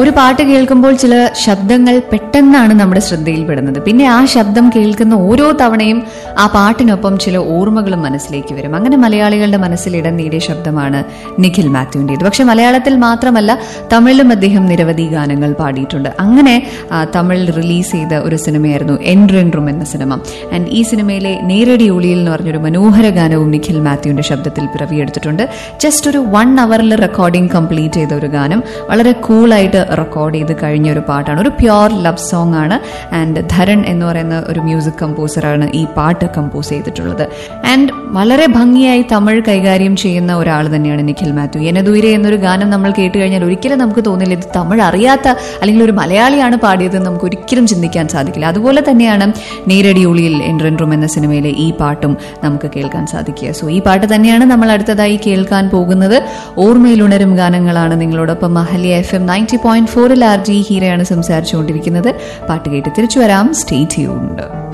ഒരു പാട്ട് കേൾക്കുമ്പോൾ ചില ശബ്ദങ്ങൾ പെട്ടെന്നാണ് നമ്മുടെ ശ്രദ്ധയിൽപ്പെടുന്നത് പിന്നെ ആ ശബ്ദം കേൾക്കുന്ന ഓരോ തവണയും ആ പാട്ടിനൊപ്പം ചില ഓർമ്മകളും മനസ്സിലേക്ക് വരും അങ്ങനെ മലയാളികളുടെ മനസ്സിൽ ഇടം നേടിയ ശബ്ദമാണ് നിഖിൽ മാത്യുവിൻ്റെത് പക്ഷെ മലയാളത്തിൽ മാത്രമല്ല തമിഴിലും അദ്ദേഹം നിരവധി ഗാനങ്ങൾ പാടിയിട്ടുണ്ട് അങ്ങനെ ആ, തമിഴിൽ റിലീസ് ചെയ്ത ഒരു സിനിമയായിരുന്നു എൻട്രെൻറും എന്ന സിനിമ ആൻഡ് ഈ സിനിമയിലെ നേരടി ഒളിയിൽ എന്ന് പറഞ്ഞൊരു മനോഹര ഗാനവും നിഖിൽ മാത്യുവിന്റെ ശബ്ദത്തിൽ പിറവിയെടുത്തിട്ടുണ്ട് ജസ്റ്റ് ഒരു വൺ അവറിൽ റെക്കോർഡിംഗ് കംപ്ലീറ്റ് ചെയ്ത ഒരു ഗാനം വളരെ കൂളായിട്ട് റെക്കോർഡ് ചെയ്ത് കഴിഞ്ഞ ഒരു പാട്ടാണ് ഒരു പ്യോർ ലവ് സോങ് ആണ് ആൻഡ് ധരൺ എന്ന് പറയുന്ന ഒരു മ്യൂസിക് കമ്പോസറാണ് ഈ പാട്ട് കമ്പോസ് ചെയ്തിട്ടുള്ളത് ആൻഡ് വളരെ ഭംഗിയായി തമിഴ് കൈകാര്യം ചെയ്യുന്ന ഒരാൾ തന്നെയാണ് നിഖിൽ മാത്യു എനദൂരെ എന്നൊരു ഗാനം നമ്മൾ കേട്ട് കഴിഞ്ഞാൽ ഒരിക്കലും നമുക്ക് തോന്നില്ല ഇത് തമിഴ് അറിയാത്ത അല്ലെങ്കിൽ ഒരു മലയാളിയാണ് പാടിയത് എന്ന് നമുക്ക് ഒരിക്കലും ചിന്തിക്കാൻ സാധിക്കില്ല അതുപോലെ തന്നെയാണ് നേരടി ഒളിയിൽ എൻട്രൻറും എന്ന സിനിമയിലെ ഈ പാട്ടും നമുക്ക് കേൾക്കാൻ സാധിക്കുക സോ ഈ പാട്ട് തന്നെയാണ് നമ്മൾ അടുത്തതായി കേൾക്കാൻ പോകുന്നത് ഓർമ്മയിലുണരും ഗാനങ്ങളാണ് നിങ്ങളോടൊപ്പം Mahalya F M ninety point ഫോറിൽ ആർ ജി ഹീരയാണ് സംസാരിച്ചുകൊണ്ടിരിക്കുന്നത് പാട്ട് കേട്ട് തിരിച്ചു വരാം സ്റ്റേ ട്യൂൺഡ്